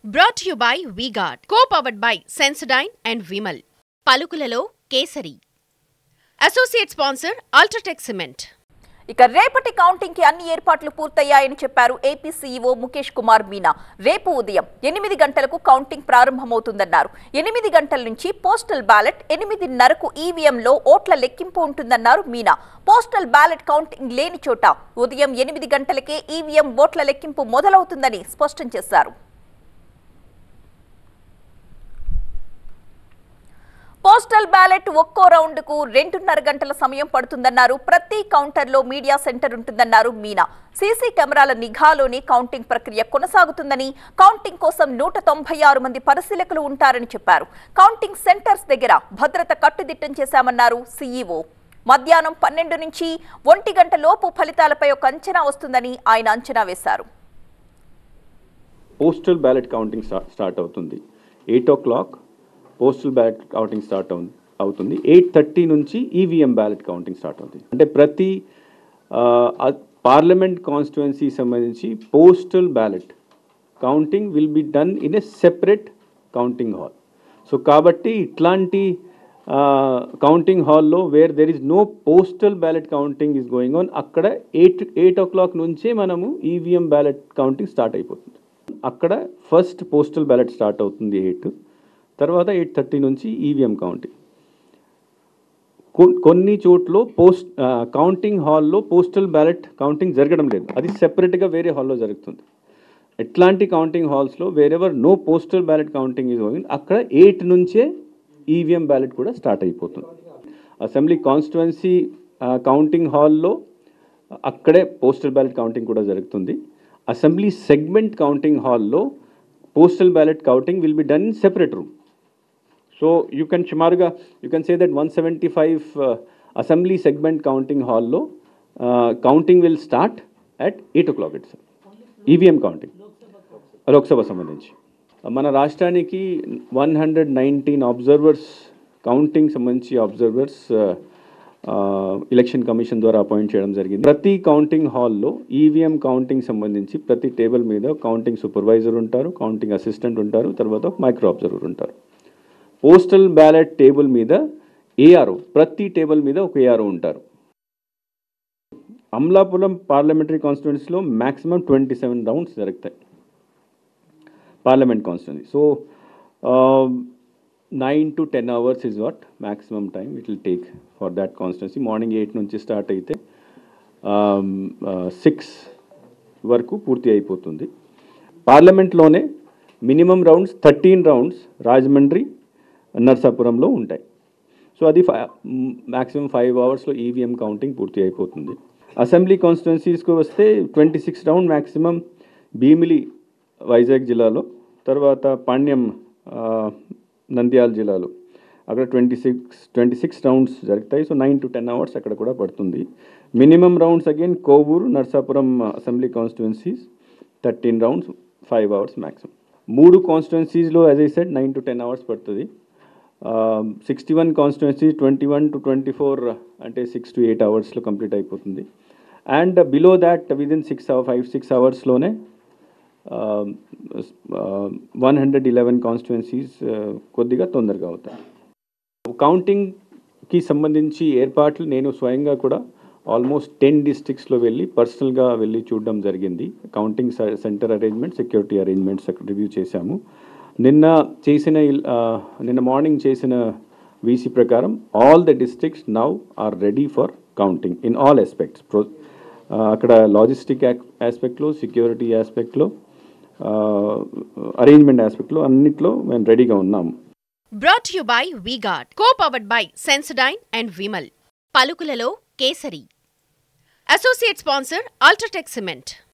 brought you by V Guard co powered by Sensodyne and Vimal పలుకులలో Kesari associate sponsor UltraTech cement ఇక రేపటి counting కి అన్ని ఏర్పాట్లు పూర్తయ్యాయని చెప్పారు ఏపీ సీఈఓ ముఖేష్ కుమార్ మీనా రేపు ఉదయం ఎనిమిది గంటలకు కౌంటింగ్ ప్రారంభమవుతుందన్నారు ఎనిమిది గంటల నుంచి పోస్టల్ బ్యాలెట్ ఎనిమిదిన్నరకు ఈవీఎంలో ఓట్ల లెక్కింపు ఉంటుందన్నారు మీనా పోస్టల్ బ్యాలెట్ కౌంటింగ్ లేని చోట ఉదయం ఎనిమిది గంటలకే ఈవీఎం ఓట్ల లెక్కింపు మొదలవుతుందని స్పష్టం చేశారు పోస్టల్ బ్యాలెట్ ఒక్కో రౌండ్ కు రెండున్నర గంటల సమయం పడుతుందన్నారు ప్రతి కౌంటర్లో మీడియా సెంటర్ ఉంటుందన్నారు మీనా సీసీ కెమెరాల నిఘాలోనే కౌంటింగ్ ప్రక్రియ కొనసాగుతుందని కౌంటింగ్ కోసం నూట తొంభై ఆరు మంది పరిశీలకులు ఉంటారని చెప్పారు కౌంటింగ్ సెంటర్స్ దగ్గర భద్రత కట్టుదిట్టం చేశామన్నారు సీఈఓ మధ్యాహ్నం పన్నెండు నుంచి ఒంటి గంట లోపు ఫలితాలపై ఒక అంచనా వస్తుందని ఆయన అంచనా వేశారు పోస్టల్ బ్యాలెట్ కౌంటింగ్ స్టా- స్టార్ట్ అవుతుంది eight o'clock postal ballot counting start అవు అవుతుంది ఎయిట్ థర్టీ నుంచి ఈవీఎం బ్యాలెట్ కౌంటింగ్ స్టార్ట్ అవుతుంది అంటే ప్రతి పార్లమెంట్ కాన్స్టిట్యుయెన్సీ సంబంధించి postal ballot counting will be done in a separate counting hall so కాబట్టి ఇట్లాంటి కౌంటింగ్ హాల్లో where there is no postal ballot counting is going on అక్కడ eight eight o'clock నుంచే మనము ఈవీఎం బ్యాలెట్ కౌంటింగ్ స్టార్ట్ అయిపోతుంది అక్కడ first postal ballot start అవుతుంది eight తర్వాత ఎయిట్ థర్టీ నుంచి ఈవీఎం కౌంటింగ్ కొ- కొన్ని చోట్ల పోస్ట్ కౌంటింగ్ హాల్లో పోస్టల్ బ్యాలెట్ కౌంటింగ్ జరగడం లేదు అది సెపరేట్గా వేరే హాల్లో జరుగుతుంది ఎట్లాంటి కౌంటింగ్ హాల్స్లో wherever no postal ballot counting is going అక్కడ ఎయిట్ నుంచే ఈవీఎం బ్యాలెట్ కూడా స్టార్ట్ అయిపోతుంది అసెంబ్లీ కాన్స్టిట్యువెన్సీ కౌంటింగ్ హాల్లో అక్కడే పోస్టల్ బ్యాలెట్ కౌంటింగ్ కూడా జరుగుతుంది అసెంబ్లీ సెగ్మెంట్ కౌంటింగ్ హాల్లో postal ballot counting will be done in separate room so you can సుమారుగా you can say that one seventy five assembly segment counting హాల్లో counting will start at eight o'clock it's EVM counting Lok Sabha సంబంధించి మన రాష్ట్రానికి one hundred nineteen observers counting సంబంధించి observers election commission ద్వారా appoint చేయడం జరిగింది ప్రతి కౌంటింగ్ హాల్లో ఈవీఎం కౌంటింగ్ సంబంధించి ప్రతి టేబుల్ మీద కౌంటింగ్ సూపర్వైజర్ ఉంటారు కౌంటింగ్ అసిస్టెంట్ ఉంటారు తర్వాత ఒక మైక్రో అబ్జర్వర్ ఉంటారు పోస్టల్ బ్యాలెట్ టేబుల్ మీద ఏఆర్ఓ ప్రతి టేబుల్ మీద ఒక ఏఆర్ఓ ఉంటారు అమలాపురం పార్లమెంటరీ కాన్స్టిట్యున్సీలో మ్యాక్సిమం ట్వంటీ సెవెన్ రౌండ్స్ జరుగుతాయి parliament constituency so nine to ten hours is what maximum time it will take for that constituency morning eight నుంచి start అయితే six వరకు పూర్తి అయిపోతుంది పార్లమెంట్లోనే minimum rounds thirteen rounds Rajahmundry నర్సాపురంలో ఉంటాయి సో అది ఫై మ్యాక్సిమం ఫైవ్ అవర్స్లో ఈవీఎం కౌంటింగ్ పూర్తి అయిపోతుంది అసెంబ్లీ కాన్స్టిట్యున్సీస్కి వస్తే twenty six round maximum Bheemili Vizag జిల్లాలో తర్వాత పాణ్యం ఆ, నంద్యాల జిల్లాలో అక్కడ twenty six twenty six rounds జరుగుతాయి so nine to ten hours అక్కడ కూడా పడుతుంది minimum rounds again Kovur Narsapuram assembly constituencies thirteen rounds five hours maximum మూడు కాన్స్టిట్యున్సీస్లో as I said nine to ten hours పడుతుంది sixty one constituency twenty one to twenty four అంటే six to eight అవర్స్లో complete అయిపోతుంది and below that within six five six అవర్స్లోనే one hundred eleven constituencies కొద్దిగా తొందరగా అవుతాయి కౌంటింగ్కి సంబంధించి ఏర్పాట్లు నేను స్వయంగా కూడా ఆల్మోస్ట్ టెన్ డిస్ట్రిక్ట్స్లో వెళ్ళి పర్సనల్గా వెళ్ళి చూడడం జరిగింది counting centre arrangement security arrangements review చేశాము నిన్న చేసిన ఇల్- ఆ, నిన్న మార్నింగ్ చేసిన వీసీ ప్రకారం all the districts now are ready for counting in all aspects pro ఆ, అక్కడ లాజిస్టిక్ ఆస్పెక్ట్లో సెక్యూరిటీ ఆస్పెక్ట్లో అరేంజ్మెంట్ ఆస్పెక్ట్లో అన్నిట్లో మేము రెడీగా ఉన్నాము brought you by V Guard co powered by Sensodyne and Vimal పలుకులలో Kesari associate sponsor UltraTech cement